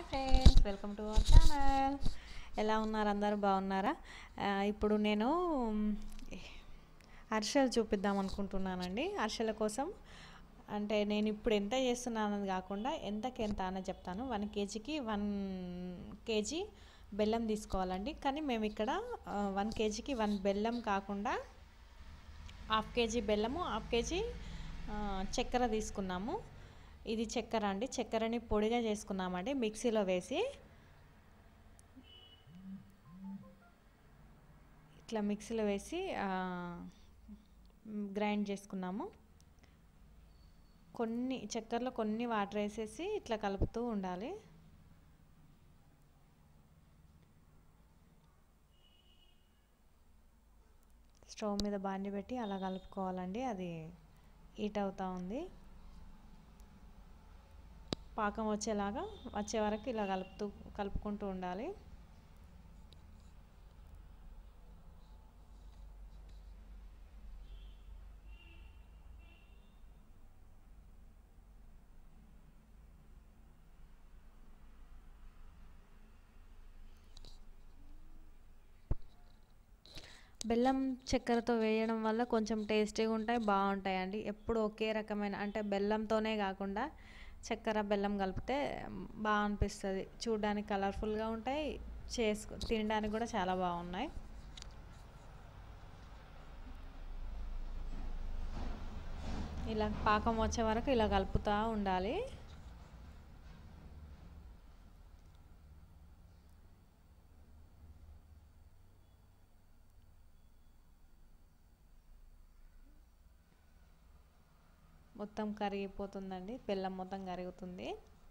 friends welcome to our channel ఎలా ఉన్నారు అందరూ బాగున్నారా ఆ, ఇప్పుడు నేను మ్, అరిసెలు చూపిద్దాం అనుకుంటున్నానండి అరిసెల కోసం అంటే నేను ఇప్పుడు ఎంత చేస్తున్నానని కాకుండా ఎంతకి ఎంత అని చెప్తాను వన్ కేజీకి వన్ కేజీ బెల్లం తీసుకోవాలండి కానీ మేము ఇక్కడ వన్ కేజీకి వన్ బెల్లం కాకుండా హాఫ్ కేజీ బెల్లము హాఫ్ కేజీ ఆ, చక్కెర తీసుకున్నాము ఇది చక్కెర అండి చక్కెరని పొడిగా చేసుకున్నామండి మిక్సీలో వేసి ఇట్లా మిక్సీలో వేసి ఆ, గ్రైండ్ చేసుకున్నాము కొన్ని చక్కెరలో కొన్ని వాటర్ వేసేసి ఇట్లా కలుపుతూ ఉండాలి స్టవ్ మీద బాండి పెట్టి అలా కలుపుకోవాలండి అది హీట్ అవుతూ ఉంది పాకం వచ్చేలాగా వచ్చే వరకు ఇలా కలుపుతూ కలుపుకుంటూ ఉండాలి బెల్లం చక్కెరతో వేయడం వల్ల కొంచెం టేస్టీగా ఉంటాయి బాగుంటాయండి ఎప్పుడు ఒకే రకమైన అంటే బెల్లంతోనే కాకుండా చక్కెర బెల్లం కలిపితే బాగా అనిపిస్తుంది చూడడానికి కలర్ఫుల్గా ఉంటాయి చేసుకు తినడానికి కూడా చాలా బాగున్నాయి ఇలా పాకం వచ్చే వరకు ఇలా కలుపుతూ ఉండాలి మొత్తం కరిగిపోతుందండి బెల్లం మొత్తం కరుగుతుంది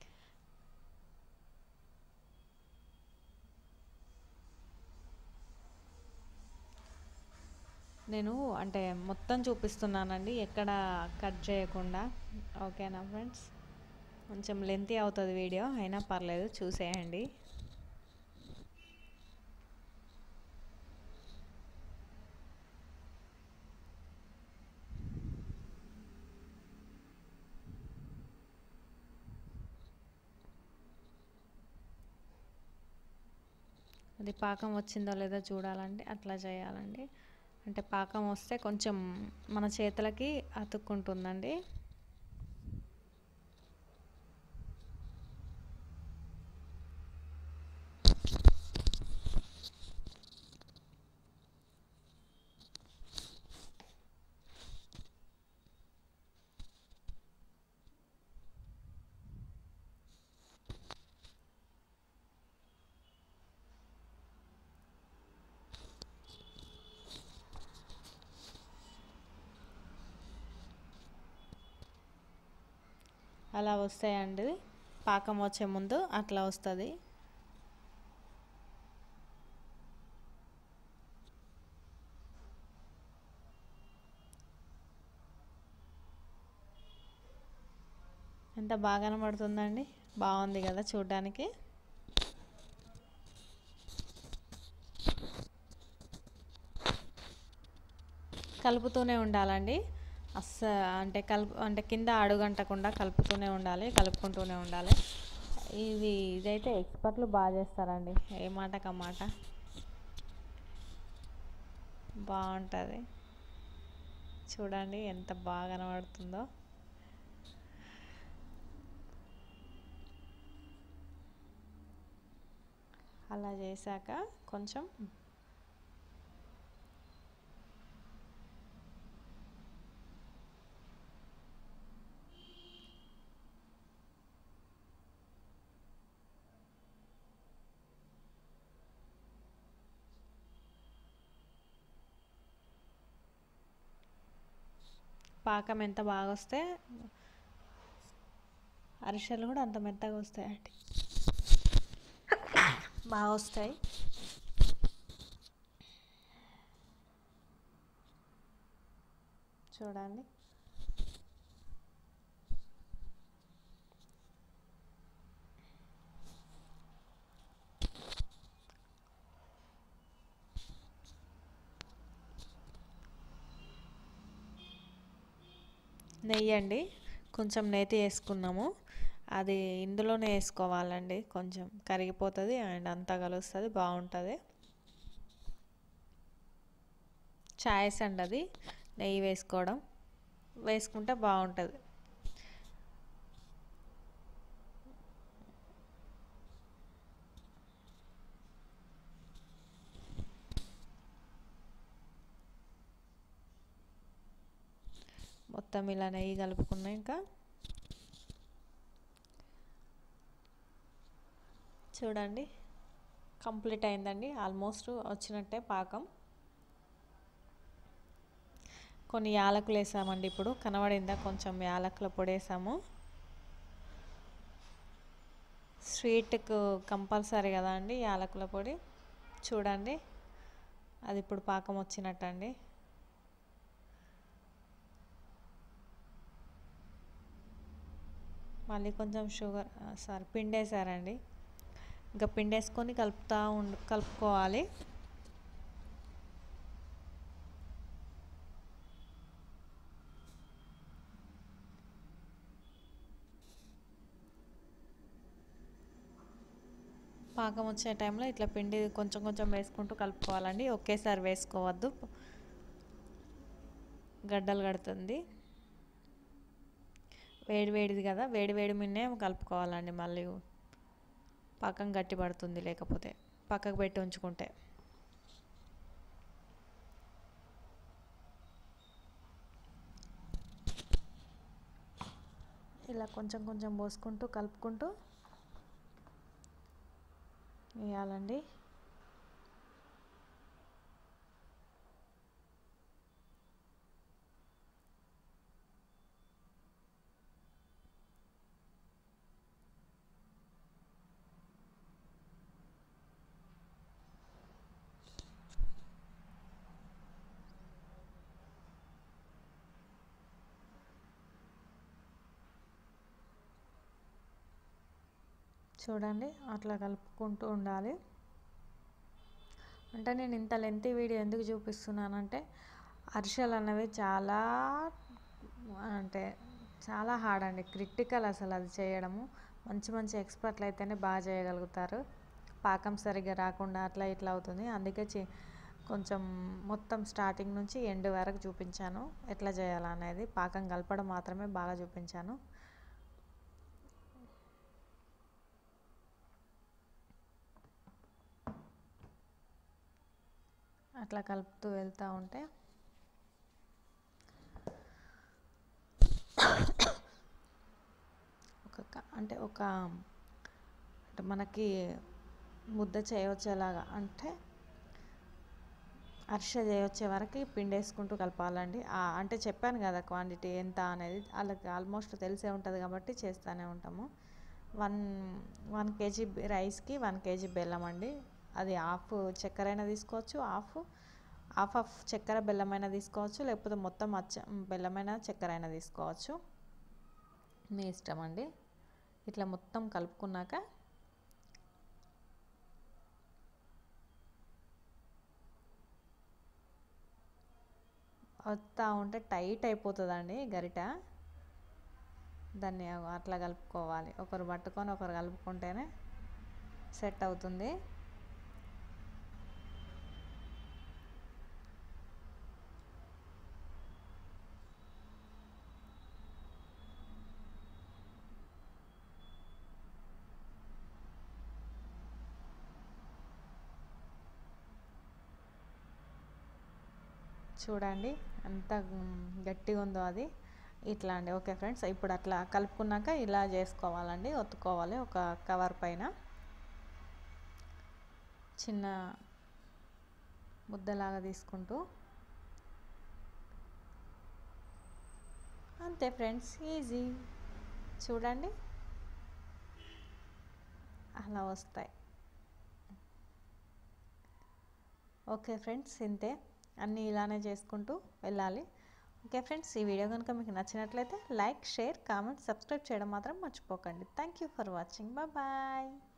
నేను అంటే మొత్తం చూపిస్తున్నానండి ఎక్కడ కట్ చేయకుండా ఓకేనా ఫ్రెండ్స్ కొంచెం లెంతీ అవుతుంది వీడియో అయినా పర్లేదు చూసేయండి అది పాకం వచ్చిందో లేదో చూడాలంటే అట్లా చేయాలండి అంటే పాకం వస్తే కొంచెం మన చేతులకి అతుక్కుంటుందండి అలా వస్తాయండి పాకం వచ్చే ముందు అట్లా వస్తుంది ఎంత బాగా కనబడుతుందండి బాగుంది కదా చూడ్డానికి కలుపుతూనే ఉండాలండి అస్స అంటే కలుపు అంటే కింద అడుగంటకుండా కలుపుతూనే ఉండాలి కలుపుకుంటూనే ఉండాలి ఇది ఇదైతే ఎక్స్పర్ట్లు బాగా చేస్తారండి ఏ మాటకు మాట బాగుంటుంది చూడండి ఎంత బాగా కనబడుతుందో అలా చేశాక కొంచెం పాకం ఎంత బాగా వస్తే అరిసెలు కూడా అంత మెత్తగా వస్తాయండి బాగా వస్తాయి చూడండి నెయ్యి అండి కొంచెం నేతి వేసుకున్నాము అది ఇందులోనే వేసుకోవాలండి కొంచెం కరిగిపోతుంది అండ్ అంతా కలుస్తుంది బాగుంటుంది ఛాయస్ అండి అది నెయ్యి వేసుకోవడం వేసుకుంటే బాగుంటుంది మొత్తం ఇలా నెయ్యి కలుపుకున్నాక చూడండి కంప్లీట్ అయిందండి ఆల్మోస్ట్ వచ్చినట్టే పాకం కొన్ని యాలకులు వేసామండి ఇప్పుడు కనబడిందా కొంచెం యాలకుల పొడి వేసాము స్వీట్కు కంపల్సరీ కదా అండి యాలకుల పొడి చూడండి అది ఇప్పుడు పాకం వచ్చినట్టండి మళ్ళీ కొంచెం షుగర్ సారీ పిండేసారండి ఇంకా పిండేసుకొని కలుపుతూ ఉండు కలుపుకోవాలి పాకం వచ్చే టైంలో ఇట్లా పిండి కొంచెం కొంచెం వేసుకుంటూ కలుపుకోవాలండి ఒకేసారి వేసుకోవద్దు గడ్డలు కడుతుంది వేడి వేడిది కదా వేడి వేడి మిన్నే కలుపుకోవాలండి మళ్ళీ పాకం గట్టి పడుతుంది లేకపోతే పక్కకు పెట్టి ఉంచుకుంటే ఇలా కొంచెం కొంచెం పోసుకుంటూ కలుపుకుంటూ వేయాలండి చూడండి అట్లా కలుపుకుంటూ ఉండాలి అంటే నేను ఇంత లెంతీ వీడియో ఎందుకు చూపిస్తున్నానంటే అరిసెలు అనేవి చాలా అంటే చాలా హార్డ్ అండి క్రిటికల్ అసలు అది చేయడము మంచి మంచి ఎక్స్పర్ట్లు అయితేనే బాగా చేయగలుగుతారు పాకం సరిగ్గా రాకుండా అట్లా ఇట్లా అవుతుంది అందుకే చి- కొంచెం మొత్తం స్టార్టింగ్ నుంచి ఎండ్ వరకు చూపించాను ఎట్లా చేయాలనేది పాకం కలపడం మాత్రమే బాగా చూపించాను అట్లా కలుపుతూ వెళ్తూ ఉంటే ఒక క- అంటే ఒక అంటే మనకి ముద్ద చేయవచ్చేలాగా అంటే అరిసె చేయొచ్చే వరకు పిండి వేసుకుంటూ కలపాలండి ఆ, అంటే చెప్పాను కదా క్వాంటిటీ ఎంత అనేది వాళ్ళకి ఆల్మోస్ట్ తెలిసే ఉంటుంది కాబట్టి చేస్తూనే ఉంటాము వన్ వన్ కేజీ రైస్కి వన్ కేజీ బెల్లం అండి అది హాఫ్ చక్కెర అయినా తీసుకోవచ్చు హాఫ్ హాఫ్ హాఫ్ చక్కెర బెల్లమైనా తీసుకోవచ్చు లేకపోతే మొత్తం అచ్చ బెల్లమైనా చక్కెర అయినా తీసుకోవచ్చు మీ ఇష్టం అండి ఇట్లా మొత్తం కలుపుకున్నాక వస్తూ ఉంటే టైట్ అయిపోతుందండి గరిట దాన్ని అట్లా కలుపుకోవాలి ఒకరు పట్టుకొని ఒకరు కలుపుకుంటేనే సెట్ అవుతుంది చూడండి ఎంత మ్, గట్టిగా ఉందో అది ఇట్లా అండి ఓకే ఫ్రెండ్స్ ఇప్పుడు అట్లా కలుపుకున్నాక ఇలా చేసుకోవాలండి ఒత్తుకోవాలి ఒక కవర్ పైన చిన్న ముద్దలాగా తీసుకుంటూ అంతే ఫ్రెండ్స్ ఈజీ చూడండి అలా వస్తాయి ఓకే ఫ్రెండ్స్ ఇంతే అన్నీ ఇలానే చేసుకుంటూ వెళ్ళాలి ఓకే ఫ్రెండ్స్ ఈ వీడియో కనుక మీకు నచ్చినట్లయితే లైక్ షేర్ కామెంట్ సబ్స్క్రైబ్ చేయడం మాత్రం మర్చిపోకండి thank you for watching bye